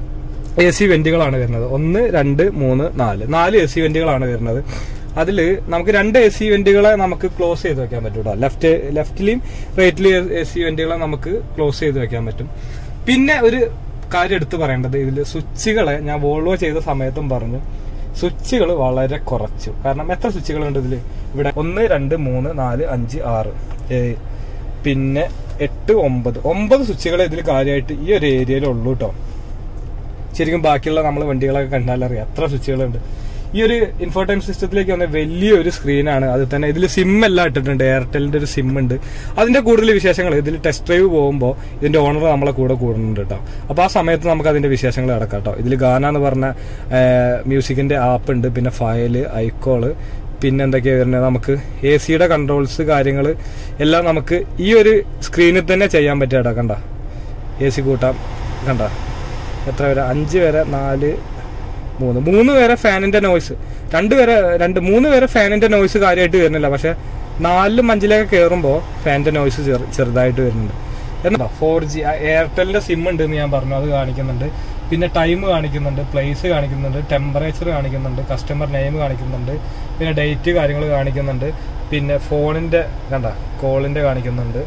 എ സി വെന്റുകളാണ് വരുന്നത് ഒന്ന് രണ്ട് മൂന്ന് നാല് നാല് എ സി വെന്റുകളാണ് വരുന്നത് അതിൽ നമുക്ക് രണ്ട് എ സി വെന്റുകളെ നമുക്ക് ക്ലോസ് ചെയ്ത് വെക്കാൻ പറ്റും കേട്ടോ ലെഫ്റ്റ് ലെഫ്റ്റിലെയും റൈറ്റിലെയും എ സി വെന്റുകളെ നമുക്ക് ക്ലോസ് ചെയ്ത് വെക്കാൻ പറ്റും പിന്നെ ഒരു കാര്യം എടുത്തു പറയേണ്ടത് ഇതിൽ സ്വിച്ചുകളെ ഞാൻ വോൾവോ ചെയ്ത സമയത്തും പറഞ്ഞു സ്വിച്ചുകൾ വളരെ കുറച്ചു കാരണം എത്ര സ്വിച്ചുകളുണ്ട് ഇതിൽ ഇവിടെ ഒന്ന് രണ്ട് മൂന്ന് നാല് അഞ്ച് ആറ് ഏഴ് പിന്നെ എട്ട് ഒമ്പത് ഒമ്പത് സ്വിച്ചുകൾ ഇതിൽ കാര്യമായിട്ട് ഈ ഒരു ഏരിയയിൽ ഉള്ളൂ കേട്ടോ ശരിക്കും ബാക്കിയുള്ള നമ്മൾ വണ്ടികളൊക്കെ കണ്ടാൽ അറിയാം എത്ര സ്വിച്ചുകളുണ്ട് ഈ ഒരു ഇൻഫോടൈം സിസ്റ്റത്തിലേക്ക് വന്ന വലിയൊരു സ്ക്രീനാണ് അത് തന്നെ ഇതിൽ സിം എല്ലാം ഇട്ടിട്ടുണ്ട് എയർടെലിന്റെ ഒരു സിം ഉണ്ട് അതിന്റെ കൂടുതൽ വിശേഷങ്ങൾ ഇതിൽ ടെസ്റ്റ് ഡ്രൈവ് പോകുമ്പോൾ ഇതിന്റെ ഓണർ നമ്മളെ കൂടെ കൂടുന്നുണ്ട് കേട്ടോ അപ്പൊ ആ സമയത്ത് നമുക്ക് അതിന്റെ വിശേഷങ്ങൾ അടക്കാം കേട്ടോ ഇതിൽ ഗാന എന്ന് പറഞ്ഞ മ്യൂസിക്കിന്റെ ആപ്പ് ഉണ്ട് പിന്നെ ഫയല് ഐക്കോള് പിന്നെ എന്തൊക്കെയാ വരുന്നത് നമുക്ക് എ സിയുടെ കൺട്രോൾസ് കാര്യങ്ങൾ എല്ലാം നമുക്ക് ഈ ഒരു സ്ക്രീനിൽ തന്നെ ചെയ്യാൻ പറ്റുക കേട്ടോ കണ്ട എ സി കൂട്ടാം കണ്ട എത്ര വരെ അഞ്ച് വരെ നാല് മൂന്ന് മൂന്ന് വരെ ഫാനിന്റെ നോയ്സ് രണ്ട് വരെ രണ്ട് മൂന്ന് വരെ ഫാനിന്റെ നോയ്സ് കാര്യമായിട്ട് വരുന്നില്ല പക്ഷെ നാലിലും അഞ്ചിലൊക്കെ കയറുമ്പോൾ ഫാനിന്റെ നോയ്സ് ചെറുതായിട്ട് വരുന്നുണ്ട് എന്താ ഫോർ ജി എയർടെലിന്റെ സിം ഉണ്ട് എന്ന് ഞാൻ പറഞ്ഞു അത് കാണിക്കുന്നുണ്ട് പിന്നെ ടൈം കാണിക്കുന്നുണ്ട് പ്ലേസ് കാണിക്കുന്നുണ്ട് ടെമ്പറേച്ചർ കാണിക്കുന്നുണ്ട് കസ്റ്റമർ നെയിം കാണിക്കുന്നുണ്ട് പിന്നെ ഡേറ്റ് കാര്യങ്ങൾ കാണിക്കുന്നുണ്ട് പിന്നെ ഫോണിന്റെ കണ്ട കോളിന്റെ കാണിക്കുന്നുണ്ട്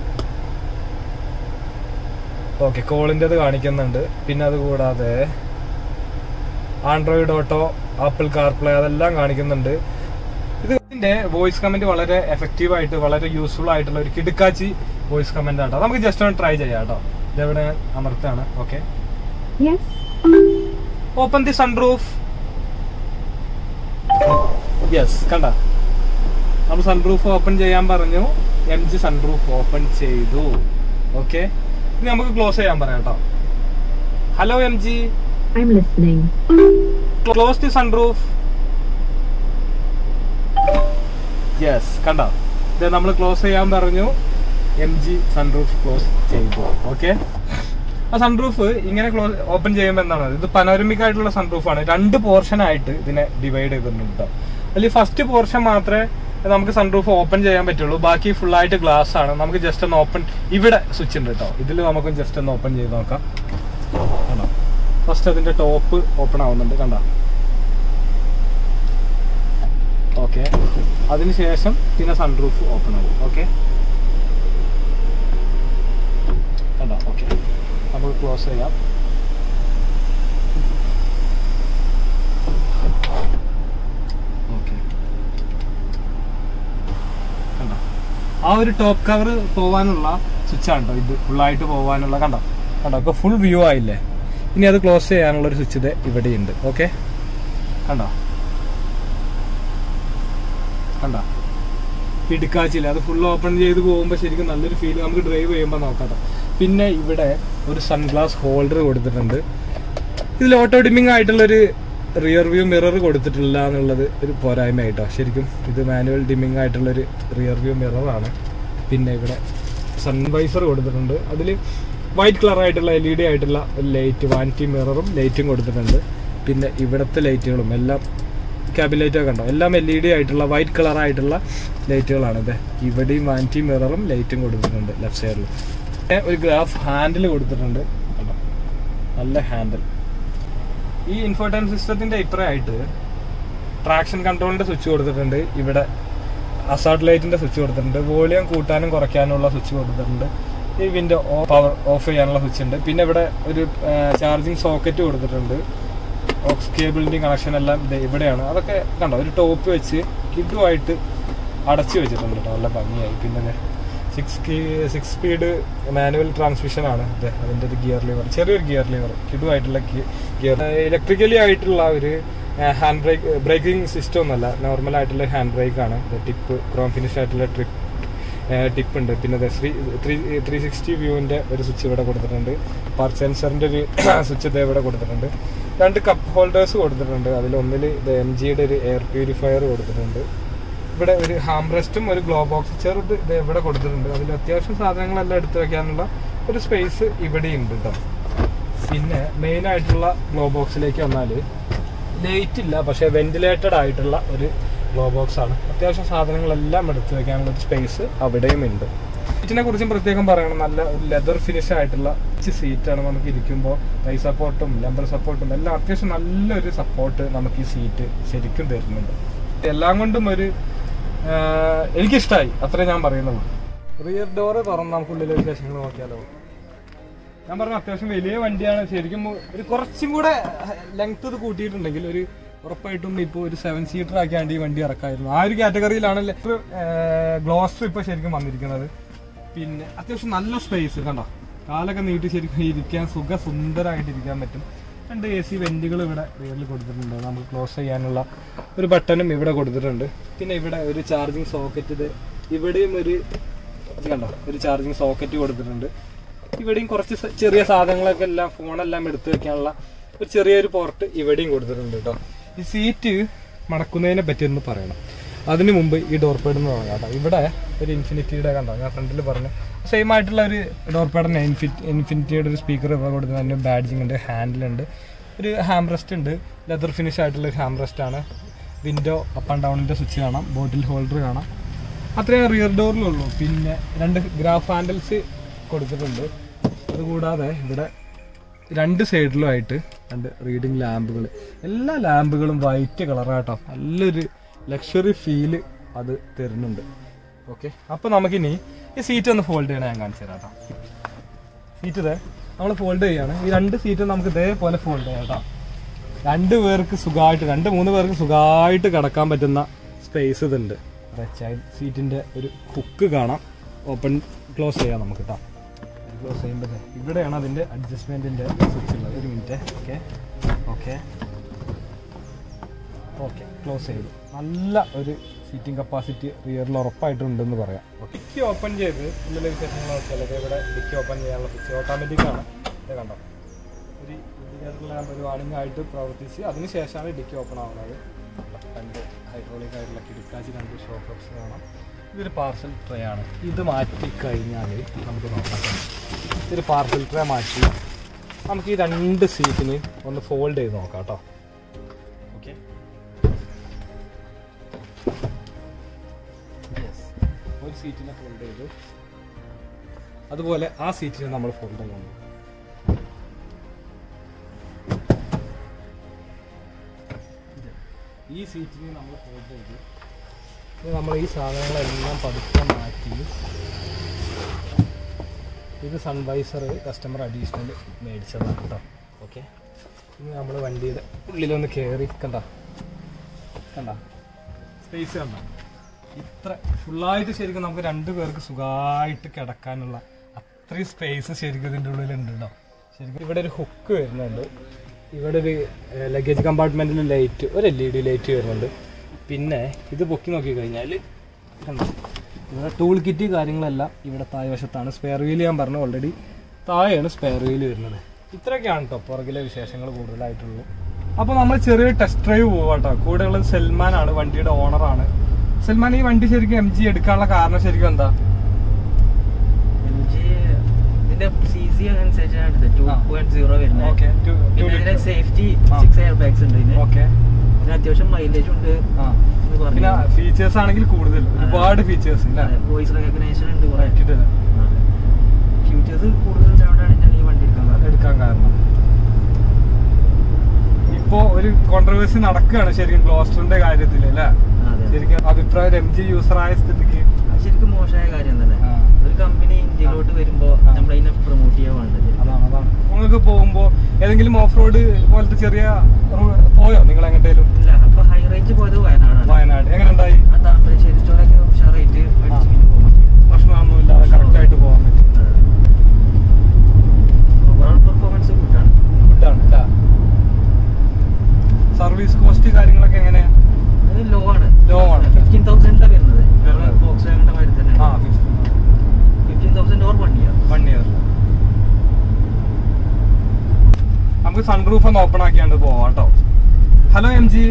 ഓക്കെ കോളിൻ്റെത് കാണിക്കുന്നുണ്ട് പിന്നെ അത് കൂടാതെ ആൻഡ്രോയിഡ് ഓട്ടോ ആപ്പിൾ കാർപ്ലേ അതെല്ലാം കാണിക്കുന്നുണ്ട് ഇത് ഇതിന്റെ വോയിസ് കമന്റ് വളരെ എഫക്റ്റീവ് ആയിട്ട് വളരെ യൂസ്ഫുൾ ആയിട്ടുള്ള ഒരു കിടുക്കാച്ചി വോയിസ് കമന്റ് ആട്ടോ നമുക്ക് ജസ്റ്റ് ഒന്ന് ട്രൈ ചെയ്യാം കേട്ടോ ഇതെവിടെ ഞാൻ അമർത്താണ് okay Yes. Open the sunroof yes കണ്ട നമ്മൾ സൺറൂഫ് ഓപ്പൺ ചെയ്യാൻ പറഞ്ഞു എം ജി സൺറൂഫ് ഓപ്പൺ ചെയ്തു ഓക്കെ ഇനി നമുക്ക് ക്ലോസ് ചെയ്യാൻ പറയാം കേട്ടോ hello M G I'm listening. Close the sunroof yes കണ്ടോ ഇത് നമ്മൾ ക്ലോസ് ചെയ്യാൻ പറഞ്ഞു എം ജി സൺറൂഫ് ക്ലോസ് ചെയ്തു ഓക്കെ ആ സൺറൂഫ് ഇങ്ങനെ ക്ലോസ് ഓപ്പൺ ചെയ്യുമ്പോൾ എന്താണ് ഇത് പനോരമിക് ആയിട്ടുള്ള സൺറൂഫാണ് രണ്ട് പോർഷൻ ആയിട്ട് ഇതിനെ ഡിവൈഡ് ചെയ്തിട്ടുണ്ട് കേട്ടോ അതിൽ ഫസ്റ്റ് പോർഷൻ മാത്രമേ നമുക്ക് സൺറൂഫ് ഓപ്പൺ ചെയ്യാൻ പറ്റുള്ളൂ ബാക്കി ഫുൾ ആയിട്ട് ഗ്ലാസ് ആണ് നമുക്ക് ജസ്റ്റ് ഒന്ന് ഓപ്പൺ ഇവിടെ സ്വിച്ച് ഉണ്ട് കേട്ടോ ഇതിൽ നമുക്ക് ജസ്റ്റ് ഒന്ന് ഓപ്പൺ ചെയ്ത് നോക്കാം കണ്ടോ ഫസ്റ്റ് അതിന്റെ ടോപ്പ് ഓപ്പൺ ആവുന്നുണ്ട് കണ്ടോ ഓക്കെ അതിനുശേഷം പിന്നെ സൺറൂഫ് ഓപ്പൺ ആവും ഓക്കെ കണ്ടോ ഓക്കെ നമുക്ക് ക്ലോസ് ചെയ്യാം ഓക്കെ കണ്ടോ ആ ഒരു ടോപ്പ് കവർ പോവാനുള്ള സ്വിച്ച് ആണ് കേട്ടോ ഇത് ഫുള്ളായിട്ട് പോവാനുള്ള കണ്ടോ കണ്ടോ ഇപ്പൊ ഫുൾ വ്യൂ ആയില്ലേ ഇനി അത് ക്ലോസ് ചെയ്യാനുള്ള ഒരു സ്വിച്ച് ഇത് ഇവിടെയുണ്ട് ഓക്കെ കണ്ടോ കണ്ടോ ഇടുക്കാച്ചില്ല അത് ഫുൾ ഓപ്പൺ ചെയ്ത് പോകുമ്പോൾ ശരിക്കും നല്ലൊരു ഫീൽ നമുക്ക് ഡ്രൈവ് ചെയ്യുമ്പോൾ നോക്കാം ട്ടോ. പിന്നെ ഇവിടെ ഒരു സൺഗ്ലാസ് ഹോൾഡർ കൊടുത്തിട്ടുണ്ട് ഇതിൽ ഓട്ടോ ഡിമ്മിങ് ആയിട്ടുള്ളൊരു റിയർ വ്യൂ മിറർ കൊടുത്തിട്ടില്ല എന്നുള്ളത് ഒരു പോരായ്മ ആയിട്ടോ ശരിക്കും ഇത് മാനുവൽ ഡിമ്മിങ് ആയിട്ടുള്ളൊരു റിയർ വ്യൂ മിററാണ് പിന്നെ ഇവിടെ സൺവൈസർ കൊടുത്തിട്ടുണ്ട് അതിൽ വൈറ്റ് കളർ ആയിട്ടുള്ള എൽ ഇ ഡി ആയിട്ടുള്ള ഒരു ലൈറ്റ് വാനിറ്റി മിററും ലൈറ്റും കൊടുത്തിട്ടുണ്ട് പിന്നെ ഇവിടുത്തെ ലൈറ്റുകളും എല്ലാം ക്യാബിൻ ലൈറ്റ് ഒക്കെ ഉണ്ടോ എല്ലാം എൽ ഇ ഡി ആയിട്ടുള്ള വൈറ്റ് കളർ ആയിട്ടുള്ള ലൈറ്റുകളാണ് ഇത് ഇവിടെയും വാനിറ്റി മിററും ലൈറ്റും കൊടുത്തിട്ടുണ്ട് ലെഫ്റ്റ് സൈഡിൽ ഒരു ഗ്രാഫ് ഹാൻഡിൽ കൊടുത്തിട്ടുണ്ട് കണ്ടോ നല്ല ഹാൻഡിൽ ഈ ഇൻഫോർട്ടൈൻ സിസ്റ്റത്തിന്റെ ഇപ്പുറമായിട്ട് ട്രാക്ഷൻ കൺട്രോളിന്റെ സ്വിച്ച് കൊടുത്തിട്ടുണ്ട് ഇവിടെ അസാർട്ട് ലൈറ്റിന്റെ സ്വിച്ച് കൊടുത്തിട്ടുണ്ട് വോളിയം കൂട്ടാനും കുറയ്ക്കാനുള്ള സ്വിച്ച് കൊടുത്തിട്ടുണ്ട് ഈ വിൻഡോ പവർ ഓഫ് ചെയ്യാനുള്ള സ്വിച്ച് ഉണ്ട് പിന്നെ ഇവിടെ ഒരു ചാർജിങ് സോക്കറ്റ് കൊടുത്തിട്ടുണ്ട് ഓക്സ് കേബിളിന്റെ കണക്ഷൻ എല്ലാം ദേ ഇവിടെയാണ് അതൊക്കെ കണ്ടോ ഒരു ടോപ്പ് വെച്ച് കിഡുമായിട്ട് അടച്ചു വെച്ചിട്ടുണ്ട് കേട്ടോ നല്ല ഭംഗിയായി പിന്നെ six six speed manual transmission ആണ് ഇത് അതിന്റെ ഒരു ഗിയർ ലിവർ ചെറിയൊരു ഗിയർ ലിവർ കിഡുമായിട്ടുള്ള ഗിയർ ഇലക്ട്രിക്കലി ആയിട്ടുള്ള ഒരു ഹാൻഡ് ബ്രേക്ക് ബ്രേക്കിംഗ് സിസ്റ്റം ഒന്നല്ല നോർമൽ ആയിട്ടുള്ള ഹാൻഡ് ബ്രേക്ക് ആണ് ടിപ്പ് ക്രോം ഫിനിഷ് ആയിട്ടുള്ള ട്രിപ്പ് ടിപ്പ് ഉണ്ട് പിന്നെ ത്രീ ത്രീ ത്രീ സിക്സ്റ്റി വ്യൂവിന്റെ ഒരു സ്വിച്ച് ഇവിടെ കൊടുത്തിട്ടുണ്ട് പാർക്ക് സെൻസറിന്റെ ഒരു സ്വിച്ച് ഇത് ഇവിടെ കൊടുത്തിട്ടുണ്ട് രണ്ട് കപ്പ് ഹോൾഡേഴ്സ് കൊടുത്തിട്ടുണ്ട് അതിൽ ഒന്നിൽ ഇത് എം ജിയുടെ ഒരു എയർ പ്യൂരിഫയർ കൊടുത്തിട്ടുണ്ട് ഇവിടെ ഒരു ഹാം റെസ്റ്റും ഒരു ഗ്ലോ ബോക്സ് ചെറുത് ഇത് ഇവിടെ കൊടുത്തിട്ടുണ്ട് അതിൽ അത്യാവശ്യം സാധനങ്ങളെല്ലാം എടുത്തു വെക്കാനുള്ള ഒരു സ്പേസ് ഇവിടെ ഉണ്ട് കേട്ടോ പിന്നെ മെയിൻ ആയിട്ടുള്ള ഗ്ലോ ബോക്സിലേക്ക് വന്നാൽ ലൈറ്റ് ഇല്ല പക്ഷേ വെന്റിലേറ്റഡ് ആയിട്ടുള്ള ഒരു ഗ്ലോ ബോക്സ് ആണ് അത്യാവശ്യം സാധനങ്ങളെല്ലാം എടുത്തു വെക്കാനുള്ള ഒരു സ്പേസ് അവിടെയും ഉണ്ട് സീറ്റിനെ കുറിച്ചും പ്രത്യേകം പറയണം നല്ല ഒരു ലെതർ ഫിനിഷ് ആയിട്ടുള്ള സീറ്റാണ് നമുക്ക് ഇരിക്കുമ്പോൾ കൈ സപ്പോർട്ടും ലംബർ സപ്പോർട്ടും എല്ലാം അത്യാവശ്യം നല്ലൊരു സപ്പോർട്ട് നമുക്ക് ഈ സീറ്റ് ശരിക്കും തരുന്നുണ്ട് എല്ലാം കൊണ്ടും ഒരു ആഹ്, എനിക്കിഷ്ടമായി അത്രേ ഞാൻ പറയുന്നുള്ളൂ റിയർ ഡോറ് തുറന്ന് നമുക്ക് ഉള്ളിലെ വിശേഷങ്ങൾ നോക്കിയാലോ ഞാൻ പറഞ്ഞ അത്യാവശ്യം വലിയ വണ്ടിയാണ് ശരിക്കും ഒരു കുറച്ചും കൂടെ ലെങ്ത് ഇത് കൂട്ടിയിട്ടുണ്ടെങ്കിൽ ഒരു ഉറപ്പായിട്ടും ഇപ്പോൾ ഒരു സെവൻ സീറ്റർ ആക്കിയാണ്ട് ഈ വണ്ടി ഇറക്കായിരുന്നു ആ ഒരു കാറ്റഗറിയിലാണ് ഗ്ലോസ്റ്റർ ഇപ്പൊ ശരിക്കും വന്നിരിക്കുന്നത് പിന്നെ അത്യാവശ്യം നല്ല സ്പേസ് കണ്ടോ കാലൊക്കെ നീട്ടി ശരിക്കും ഇരിക്കാൻ സുഖ സുന്ദരമായിട്ട് ഇരിക്കാൻ പറ്റും രണ്ട് എ സി വെന്റുകൾ ഇവിടെ റിയറിൽ കൊടുത്തിട്ടുണ്ട് നമുക്ക് ക്ലോസ് ചെയ്യാനുള്ള ഒരു ബട്ടണും ഇവിടെ കൊടുത്തിട്ടുണ്ട് പിന്നെ ഇവിടെ ഒരു ചാർജിങ് സോക്കറ്റ് ഇത് ഇവിടെയും ഒരു ഇത് കണ്ടോ ഒരു ചാർജിങ് സോക്കറ്റ് കൊടുത്തിട്ടുണ്ട് ഇവിടെയും കുറച്ച് സ- ചെറിയ സാധനങ്ങളൊക്കെ എല്ലാം ഫോണെല്ലാം എടുത്തു വെക്കാനുള്ള ഒരു ചെറിയൊരു പോർട്ട് ഇവിടെയും കൊടുത്തിട്ടുണ്ട് കേട്ടോ ഈ സീറ്റ് മടക്കുന്നതിനെ പറ്റി ഒന്ന് പറയണം അതിനു മുമ്പ് ഈ ഡോർ പേഡ് എന്ന് പറയാം കേട്ടോ ഇവിടെ ഒരു ഇൻഫിനിറ്റിയുടെ കണ്ടോ ഞാൻ ഫ്രണ്ടിൽ പറഞ്ഞു സെയിം ആയിട്ടുള്ള ഒരു ഡോർ പേഡ് തന്നെ ഇൻഫിറ്റ് ഇൻഫിനിറ്റിയുടെ ഒരു സ്പീക്കർ ഇവിടെ കൊടുത്തിട്ടുണ്ട് അതിന് ബാഡ്ജിങ് ഉണ്ട് ഹാൻഡിലുണ്ട് ഒരു ഹാം റെസ്റ്റ് ഉണ്ട് ലെതർ ഫിനിഷ് ആയിട്ടുള്ള ഒരു ഹാം റെസ്റ്റ് ആണ് വിൻഡോ അപ്പ് ആൻഡ് ഡൗണിൻ്റെ സ്വിച്ച് കാണാം ബോട്ടിൽ ഹോൾഡർ കാണാം അത്രയും റിയർ ഡോറിലുള്ളൂ പിന്നെ രണ്ട് ഗ്രാഫ് ഹാൻഡിൽസ് കൊടുത്തിട്ടുണ്ട് അതുകൂടാതെ ഇവിടെ രണ്ട് സൈഡിലുമായിട്ട് രണ്ട് റീഡിംഗ് ലാമ്പുകൾ എല്ലാ ലാമ്പുകളും വൈറ്റ് കളറാട്ടോ നല്ലൊരു ലക്ഷറി ഫീല് അത് തരുന്നുണ്ട് ഓക്കെ അപ്പോൾ നമുക്കിനി ഈ സീറ്റ് ഒന്ന് ഫോൾഡ് ചെയ്യണേ ഞാൻ കാണിച്ചു തരാം കേട്ടോ സീറ്റ് ഇതേ നമ്മൾ ഫോൾഡ് ചെയ്യാണ് ഈ രണ്ട് സീറ്റ് നമുക്ക് ഇതേപോലെ ഫോൾഡ് ചെയ്യാം കേട്ടോ രണ്ട് പേർക്ക് സുഖമായിട്ട് രണ്ട് മൂന്ന് പേർക്ക് സുഖമായിട്ട് കിടക്കാൻ പറ്റുന്ന സ്പേസ് ഇതുണ്ട് ചൈൽഡ് സീറ്റിന്റെ ഒരു ഹുക്ക് കാണാം ഓപ്പൺ ക്ലോസ് ചെയ്യാം നമുക്ക് കേട്ടോ ക്ലോസ് ചെയ്യുമ്പോൾ ദേ ഇവിടെയാണ് അതിന്റെ അഡ്ജസ്റ്റ്മെന്റിന്റെ സ്വിച്ച് ഉള്ളത് ഒരു minute okay okay okay close ചെയ്തു നല്ല ഒരു സീറ്റിംഗ് കപ്പാസിറ്റി റിയറിൽ ഉറപ്പായിട്ടുണ്ടെന്ന് പറയാം ഡിക്കി ഓപ്പൺ ചെയ്ത് ഉള്ളിലെ വിശേഷങ്ങൾ നോക്കിയാൽ ദേ ഇവിടെ ഡിക്കി ഓപ്പൺ ചെയ്യാനുള്ള സ്വിച്ച് ഓട്ടോമാറ്റിക് ആണ് ഇത് കണ്ടോ ഒരു ഇൻഡിക്കേറ്റർ ലാമ്പ് ഒരു വാണിംഗ് ആയിട്ട് പ്രവർത്തിച്ച് അതിനുശേഷമാണ് ഡിക്കി ഓപ്പൺ ആവുന്നത് രണ്ട് ഹൈഡ്രോളിക് ആയിട്ടുള്ള കിടക്കാച്ചി രണ്ട് ഷോക്കപ്സ് കാണാം ഇതൊരു പാർസൽ ട്രേ ആണ് ഇത് മാറ്റി കഴിഞ്ഞാൽ നമുക്ക് നോക്കാം ഇതൊരു പാർസൽ ട്രേ മാറ്റി നമുക്ക് ഈ രണ്ട് സീറ്റിന് ഒന്ന് ഫോൾഡ് ചെയ്ത് നോക്കാം കേട്ടോ ഓക്കെ ഒരു സീറ്റിനെ ഫോൾഡ് ചെയ്തു അതുപോലെ ആ സീറ്റിനെ നമ്മൾ ഫോൾഡ് ചെയ്യുന്നു ഈ സീറ്റിനെ നമ്മൾ ഫോൾഡ് ചെയ്തു ഇത് നമ്മൾ ഈ സാധനങ്ങളെല്ലാം പതുക്കെ മാറ്റി ഇത് സൺവൈസർ കസ്റ്റമർ അഡീഷണൽ മേടിച്ചതാണ് കേട്ടോ ഓക്കെ ഇനി നമ്മൾ വണ്ടിയുടെ ഉള്ളിലൊന്ന് കയറി കണ്ട കണ്ട സ്പേസ് കണ്ട ഇത്ര ഫുള്ളായിട്ട് ശരിക്കും നമുക്ക് രണ്ട് പേർക്ക് സുഖമായിട്ട് കിടക്കാനുള്ള അത്രയും സ്പേസ് ശരിക്കും ഇതിൻ്റെ ഉള്ളിലുണ്ട് കേട്ടോ ശരിക്കും ഇവിടെ ഒരു ഹുക്ക് വരുന്നുണ്ട് ഇവിടെ ഒരു ലഗേജ് കമ്പാർട്ട്മെൻറ്റിൽ ലൈറ്റ് ഒരു എൽ ഇ ഡി ലൈറ്റ് വരുന്നുണ്ട് പിന്നെ ഇത് പൊക്കി നോക്കി കഴിഞ്ഞാൽ കണ്ടോ ഇവിടെ ടൂൾ കിറ്റ് കാര്യങ്ങളെല്ലാം ഇവിടെ താഴെ വശത്താണ് സ്പെയർ വീൽ ഞാൻ പറഞ്ഞു ഓൾറെഡി താഴെയാണ് സ്പെയർ വീൽ വരുന്നത് ഇത്രയൊക്കെയാണ് കേട്ടോ പുറകിലെ വിശേഷങ്ങൾ കൂടുതലായിട്ടുള്ളൂ അപ്പോൾ നമ്മൾ ചെറിയ ടെസ്റ്റ് ഡ്രൈവ് പോവാട്ടോ കൂടെയുള്ളത് സൽമാനാണ് വണ്ടിയുടെ ഓണറാണ് സൽമാൻ ഈ വണ്ടി ശരിക്കും എം ജി എടുക്കാനുള്ള കാരണം ശരിക്കും എന്താ എനിക്ക് ഇതിന്റെ സി സി അനുസരിച്ചാണ് ടു ആ. പോയിന്റ് സീറോ വരുന്നത് ഓക്കെ പിന്നെ ഇതിന്റെ സേഫ്റ്റി ആ. സിക്സ് എയർ ബാഗ്സ് ഉണ്ട് ഇതിന് ഓക്കെ പിന്നെ അത്യാവശ്യം മൈലേജ് ഉണ്ട് ആ എന്ന് പറഞ്ഞു പിന്നെ ഫീച്ചേഴ്സ് ആണെങ്കിൽ കൂടുതൽ ഒരുപാട് ഫീച്ചേഴ്സ് ഇല്ല വോയിസ് റെക്കഗ്നേഷൻ ഉണ്ട് കുറെ കിട്ടില്ല ഫ്യൂച്ചേഴ്സ് കൂടുതൽ ഉണ്ടാവണ്ടാണ് ഞാൻ ഈ വണ്ടി എടുക്കാൻ കാരണം എടുക്കാൻ കാരണം ഇപ്പോ ഒരു കോൺട്രവേഴ്സി നടക്കുകയാണ് ശരിക്കും ഗ്ലോസ്റ്ററിന്റെ കാര്യത്തിൽ അല്ലേ അതെ ശരിക്കും അഭിപ്രായം എം ജി യൂസർ ആയ സ്ഥിതിക്ക് അത് ശരിക്കും മോശമായ കാര്യം തന്നെ ആ. ഒരു കമ്പനി ഇന്ത്യയിലോട്ട് വരുമ്പോ ആ. നമ്മൾ അതിനെ പ്രൊമോട്ട് ചെയ്യാൻ വേണ്ടത് അതാണ് അതാണ് നിങ്ങൾക്ക് പോകുമ്പോ ഏതെങ്കിലും ഓഫ് റോഡ് പോലത്തെ ചെറിയ റോ- പോയോ നിങ്ങൾ എങ്ങോട്ടേലും ഇല്ല അപ്പൊ ഹൈ റേഞ്ച് പോയത് വയനാടാണ് വയനാട് എങ്ങനെ ഉണ്ടായി ആ താമരശ്ശേരി ചോരൊക്കെ ഉഷാറായിട്ട് അടിച്ചു പിന്നെ പോകാം പ്രശ്നമൊന്നുമില്ലാതെ കറക്റ്റ് ആയിട്ട് പോകാൻ പറ്റും ഓവറോൾ പെർഫോമൻസ് ഗുഡാണ് ഗുഡാണ് അല്ലേ സർവീസ് കോസ്റ്റ് കാര്യങ്ങളൊക്കെ എങ്ങനെയാ അത് ലോ ആണ് Low ആണ്. ഫിഫ്റ്റീൻ തൗസൻഡിലാണ് വരുന്നത് വരുന്നത്. ഫോക്സ് വാഗന്റെ മാതിരി തന്നെ ആ fifteen thousand or one year one year നമുക്ക് സൺറൂഫ് ഒന്ന് ഓപ്പൺ ആക്കിയാണ്ട് പോവാം കേട്ടോ hello M G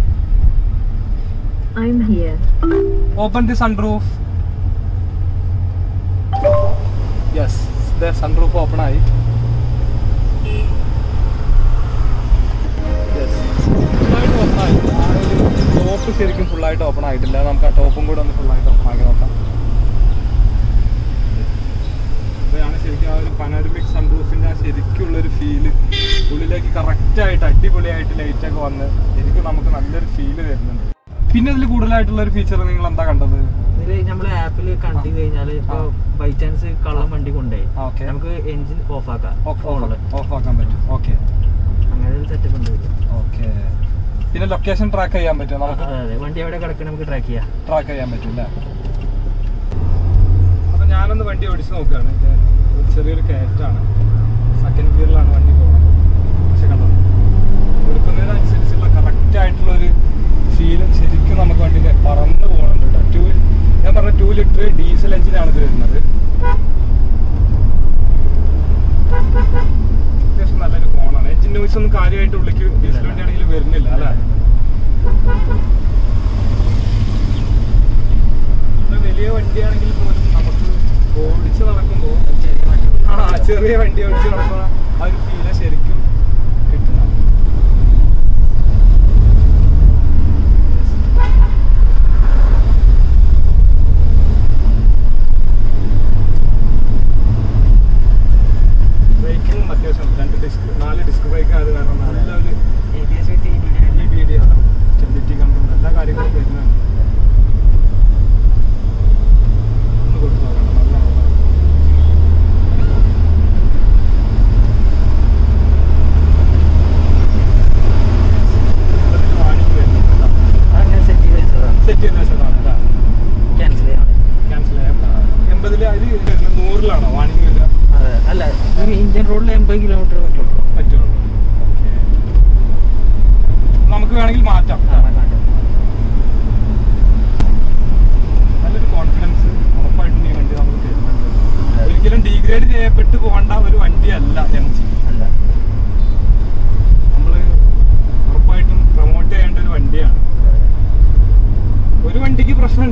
I'm here. Open the sunroof yes sunroof open ആയി ടോപ്പ് ശരിക്കും ഫുള്ളായിട്ട് ഓപ്പൺ ആയിട്ടില്ല നമുക്ക് ആ ടോപ്പും കൂടെ ഒന്ന് ഫുള്ളായിട്ട് ഓപ്പൺ ആക്കി നോക്കാം ഇതാണ് ശരിക്കും ആ ഒരു പനോരമിക് സൺറൂഫിന്റെ ആ ശരിക്കുള്ള ഒരു ഫീല് ഉള്ളിലേക്ക് കറക്റ്റ് ആയിട്ട് അടിപൊളിയായിട്ട് ലൈറ്റ് ഒക്കെ വന്ന് ശരിക്കും നമുക്ക് നല്ലൊരു ഫീല് തരുന്നുണ്ട് പിന്നെ ഇതിൽ കൂടുതലായിട്ടുള്ള ഒരു ഫീച്ചർ നിങ്ങൾ എന്താ കണ്ടത് ഇതില് നമ്മള് ആപ്പിൽ കണ്ടു കഴിഞ്ഞാല് ഇപ്പൊ ആ. ബൈ ചാൻസ് കള്ളം വണ്ടി കൊണ്ടുപോയി ആ, okay. നമുക്ക് എഞ്ചിൻ ഓഫ് ആക്കാം ഫോണില് ഓഫ് ആക്കാൻ പറ്റും ഓക്കെ അങ്ങനെ ഒരു സെറ്റപ്പ് ഉണ്ട് ഇതില്. ഓക്കെ പിന്നെ ലൊക്കേഷൻ ട്രാക്ക് ചെയ്യാൻ പറ്റും നമുക്ക് അതെ അതെ വണ്ടി എവിടെ കിടക്കണം നമുക്ക് ട്രാക്ക് ചെയ്യാം ട്രാക്ക് ചെയ്യാൻ പറ്റും അല്ലേ അപ്പൊ ഞാനൊന്ന് വണ്ടി ഓടിച്ച് നോക്കുകയാണ് ഇത് ഒരു ചെറിയൊരു കയറ്റാണ് സെക്കൻഡ് ഗിയറിലാണ് വണ്ടി പോകുന്നത് പക്ഷെ കണ്ടോ എടുക്കുന്നതിനനുസരിച്ചുള്ള കറക്റ്റ് ആയിട്ടുള്ള ഒരു ഫീലും ശരിക്കും നമുക്ക് വണ്ടി പറന്ന് പോകുന്നുണ്ട് കേട്ടോ ടൂ ഞാൻ പറഞ്ഞ ടു ലിറ്റർ ഡീസൽ എഞ്ചിനാണ് ഇത് വരുന്നത് അത്യാവശ്യം നല്ലൊരു ഫോണാണ് എഞ്ചിൻ നോയ്സ് ഒന്നും കാര്യമായിട്ട് ഉള്ളിക്ക് ഡീസൽ വണ്ടി ആണെങ്കിൽ വരുന്നില്ല അല്ലേ ഇത്ര വലിയ വണ്ടിയാണെങ്കിൽ പോലും നമുക്ക് ഓടിച്ച് നടക്കുമ്പോൾ ചെറിയ വണ്ടി ആ ചെറിയ വണ്ടി ഓടിച്ച് നടക്കുന്ന ആ ഒരു ഫീല ശരിക്കും കിട്ടുന്നത് ബ്രേക്കിംഗ് അത്യാവശ്യം രണ്ട് ഡിസ്ക് നാല് ഡിസ്ക് ബ്രേക്ക് ആയത് കാരണം നല്ല ഒരു ABS with EBD E B D ആണ് സ്റ്റെബിലിറ്റി കൺട്രോൾ എല്ലാ കാര്യങ്ങളും വരുന്നുണ്ട് ഒന്ന് കൊടുത്തു നോക്കണം നല്ല മോഡലാണ്. ഇതിന് warning വരുന്നുണ്ട്. അങ്ങനെ സെറ്റ് ചെയ്ത് വെച്ചതാണ് സെറ്റ് ചെയ്ത് വെച്ചതാണ് അല്ലേ ക്യാൻസൽ ചെയ്യാൻ ക്യാൻസൽ ചെയ്യാം എൺപതിൽ അതിൽ വരുന്നത് നൂറിലാണോ വാണിംഗ് വരിക അതെ അല്ല ഈ ഇന്ത്യൻ റോഡിൽ എൺപത് കിലോമീറ്റർ പറ്റുള്ളൂ പറ്റുള്ളൂ ഓക്കെ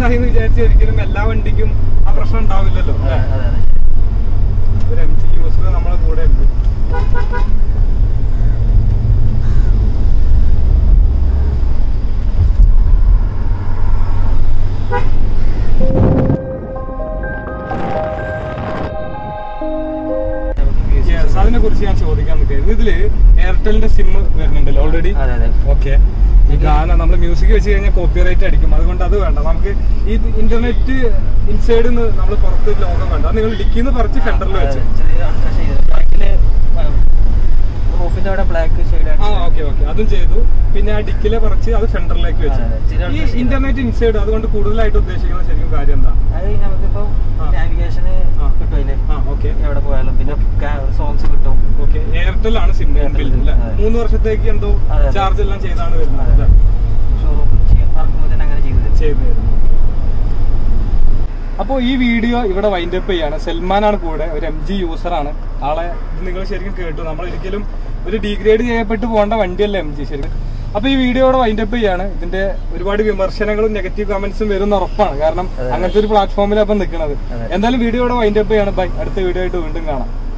ആയി എന്ന് വിചാരിച്ച് ഒരിക്കലും എല്ലാ വണ്ടിക്കും ആ പ്രശ്നം ഉണ്ടാവില്ലല്ലോ അതെ അല്ലേ? അതെ അതെ ഒരു എം ജി യൂസർ നമ്മളെ കൂടെ ഉണ്ട് നമുക്ക് music Yes, അതിനെ കുറിച്ച് ഞാൻ ചോദിക്കാൻ നിൽക്കുന്നത് ഇതില് എയർടെലിന്റെ സിം വരുന്നുണ്ടല്ലോ ഓൾറെഡി അതെ അതെ ഓക്കെ ഈ ഗാനം നമ്മൾ മ്യൂസിക് വെച്ച് കഴിഞ്ഞാൽ കോപ്പിറൈറ്റ് അടിക്കും അതുകൊണ്ട് അത് വേണ്ട നമുക്ക് ഈ ഇന്റർനെറ്റ് ഇൻസൈഡ് നമ്മൾ പുറത്ത് ലോകം വേണ്ട അത് നിങ്ങൾ ഡിക്കിന്ന് പറിച്ച് ഫെൻഡറിൽ വെച്ച് ചെറിയ അൾട്രാ ഷെയ്ഡ് ബ്ലാക്കില് റൂഫിന്റെ അവിടെ ബ്ലാക്ക് ഷെയ്ഡ് ആ ഓക്കെ ഓക്കെ അതും ചെയ്തു പിന്നെ ആ ഡിക്കിലെ പറിച്ച് അത് ഫെൻഡറിലേക്ക് വെച്ചു അതെ, അതെ. ചില ഈ ആൾക്കാർ ഇന്റർനെറ്റ് ഇൻസൈഡ് അതുകൊണ്ട് കൂടുതലായിട്ട് ഉദ്ദേശിക്കുന്ന ശരിക്കും കാര്യം എന്താ അത് നമുക്കിപ്പോ ആ. നാവിഗേഷന് ആ. കിട്ടും അതില് ആ ഓക്കെ എവിടെ പോയാലും പിന്നെ സോങ്സ് കിട്ടും ഓക്കെ എയർടെൽ ആണ് സിം എയർടെൽ അല്ലേ അതെ. മൂന്ന് വർഷത്തേക്ക് എന്തോ അതെ, അതെ. ചാർജ് എല്ലാം ചെയ്താണ് വരുന്നത് അതെ. അല്ലേ? ഷോറൂം ഇറക്കുമ്പോൾ തന്നെ അങ്ങനെ ചെയ്തു തരും ചെയ്തു തരും അപ്പോൾ ഈ വീഡിയോ ഇവിടെ വൈൻഡ് അപ്പ് ചെയ്യാണ് സൽമാനാണ് കൂടെ ഒരു എം ജി യൂസറാണ് ആളെ ഇത് നിങ്ങൾ ശരിക്കും കേട്ടു നമ്മൾ ഒരിക്കലും ഒരു ഡീഗ്രേഡ് ചെയ്യപ്പെട്ട് പോകേണ്ട വണ്ടിയല്ല എം ജി ശരിക്കും അപ്പൊ ഈ വീഡിയോ ഇവിടെ വൈൻഡ് അപ്പ് ചെയ്യാണ് ഇതിന്റെ ഒരുപാട് വിമർശനങ്ങളും നെഗറ്റീവ് കമന്റ്സും വരുന്ന ഉറപ്പാണ് കാരണം അതെ. അങ്ങനത്തെ ഒരു പ്ലാറ്റ്ഫോമിലാണ് അപ്പം നിൽക്കുന്നത് അതെ. എന്തായാലും വീഡിയോ ഇവിടെ വൈൻഡ് അപ്പ് ചെയ്യാണ് ബൈ അടുത്ത വീഡിയോ ആയിട്ട് വീണ്ടും കാണാം